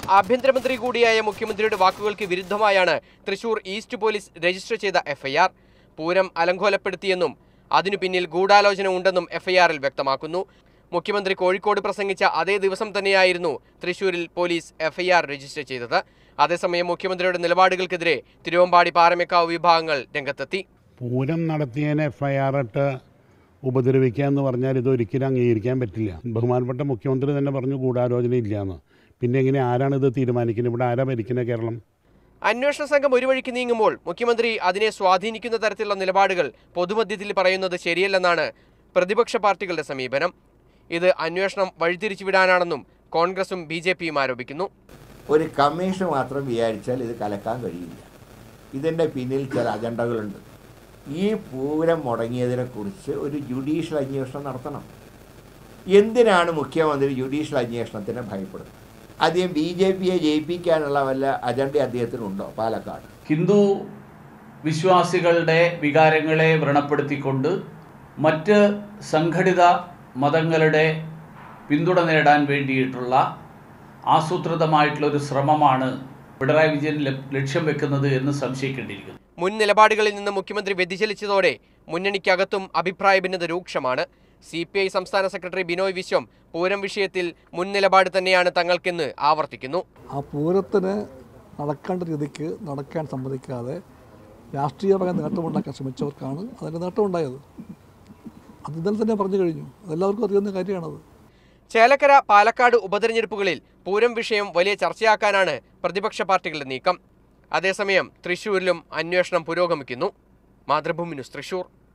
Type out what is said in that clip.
ആഭ്യന്തരമന്ത്രി കൂടിയായ മുഖ്യമന്ത്രിയുടെ വാക്കുകൾക്ക് വിരുദ്ധമായാണ് തൃശൂർ ഈസ്റ്റ് പോലീസ് രജിസ്റ്റർ ചെയ്ത എഫ്ഐആർ പൂരം അലങ്കോലപ്പെടുത്തിയെന്നും അതിനു പിന്നിൽ ഗൂഢാലോചന ഉണ്ടെന്നും എഫ്ഐആറിൽ വ്യക്തമാക്കുന്നു മുഖ്യമന്ത്രി കോഴിക്കോട് പ്രസംഗിച്ച അതേ ദിവസം തന്നെയായിരുന്നു തൃശൂരിൽ പോലീസ് എഫ്ഐആർ രജിസ്റ്റർ ചെയ്തത് അതേസമയം മുഖ്യമന്ത്രിയുടെ നിലപാടുകൾക്കെതിരെ തിരുവമ്പാടി പാറമേക്കാവ് വിഭാഗങ്ങൾ രംഗത്തെത്തി പൂരം നടത്തിയതിനെ എഫ് ഐ ആർ ഇട്ട് ഉപദ്രവിക്കുക എന്ന് പറഞ്ഞാൽ ഇത് ഒരിക്കലും അംഗീകരിക്കാൻ പറ്റില്ല ബഹുമാനപ്പെട്ട മുഖ്യമന്ത്രി തന്നെ പറഞ്ഞു ഗൂഢാലോചന ഇല്ലയെന്ന് പിന്നെ എങ്ങനെ ആരാണ് ഇത് തീരുമാനിക്കുന്നത് ഇവിടെ ആരാ ഭരിക്കുന്നത് കേരളം അന്വേഷണ സംഘം ഒരു വഴിക്ക് നീങ്ങുമ്പോൾ മുഖ്യമന്ത്രി അതിനെ സ്വാധീനിക്കുന്ന തരത്തിലുള്ള നിലപാടുകൾ പൊതുമധ്യത്തിൽ പറയുന്നത് ശരിയല്ലെന്നാണ് പ്രതിപക്ഷ പാർട്ടികളുടെ സമീപനം ഇത് അന്വേഷണം വഴിതിരിച്ചുവിടാനാണെന്നും കോൺഗ്രസും ബി ജെ പിയും ആരോപിക്കുന്നു ഒരു കമ്മീഷൻ മാത്രം വിചാരിച്ചാൽ ഇത് കലക്കാൻ കഴിയില്ല ഇതിൻ്റെ പിന്നിൽ ചില അജണ്ടകളുണ്ട് ഈ പൂരം മുടങ്ങിയതിനെക്കുറിച്ച് ഒരു ജുഡീഷ്യൽ അന്വേഷണം നടത്തണം എന്തിനാണ് മുഖ്യമന്ത്രി ജുഡീഷ്യൽ അന്വേഷണത്തിന് ഭയപ്പെടുന്നത് ആദ്യം ബി ജെ പിയെ ജയിപ്പിക്കാനുള്ള വല്ല അജണ്ട അദ്ദേഹത്തിനുണ്ടോ പാലക്കാട് ഹിന്ദു വിശ്വാസികളുടെ വികാരങ്ങളെ വ്രണപ്പെടുത്തിക്കൊണ്ട് മറ്റ് സംഘടിത മതങ്ങളുടെ പിന്തുണ നേടാൻ വേണ്ടിയിട്ടുള്ള ആസൂത്രിതമായിട്ടുള്ള ഒരു ശ്രമമാണ് പിണറായി വിജയൻ ല- ലക്ഷ്യം വെക്കുന്നത് എന്ന് സംശയിക്കേണ്ടിയിരിക്കുന്നു മുൻ നിലപാടുകളിൽ നിന്ന് മുഖ്യമന്ത്രി വ്യതിചലിച്ചതോടെ മുന്നണിക്കകത്തും അഭിപ്രായ ഭിന്നത രൂക്ഷമാണ് സി പി ഐ സംസ്ഥാന സെക്രട്ടറി ബിനോയ് വിശ്വം പൂരം വിഷയത്തിൽ മുൻ നിലപാട് തന്നെയാണ് തങ്ങൾക്കെന്ന് ആവർത്തിക്കുന്നു ആ പൂരത്തിന് നടക്കേണ്ട രീതിക്ക് നടക്കാൻ സമ്മതിക്കാതെ രാഷ്ട്രീയമായ നേട്ടമുണ്ടാക്കാൻ ശ്രമിച്ചവർക്കാണ് അതിൻ്റെ നേട്ടമുണ്ടായത് അത് ഇന്നലെ തന്നെ പറഞ്ഞു കഴിഞ്ഞു അതെല്ലാവർക്കും അറിയാവുന്ന കാര്യമാണത് ചേലക്കര പാലക്കാട് ഉപതെരഞ്ഞെടുപ്പുകളിൽ പൂരം വിഷയം വലിയ ചർച്ചയാക്കാനാണ് പ്രതിപക്ഷ പാർട്ടികളുടെ നീക്കം അതേസമയം തൃശൂരിലും അന്വേഷണം പുരോഗമിക്കുന്നു മാതൃഭൂമി ന്യൂസ് തൃശൂർ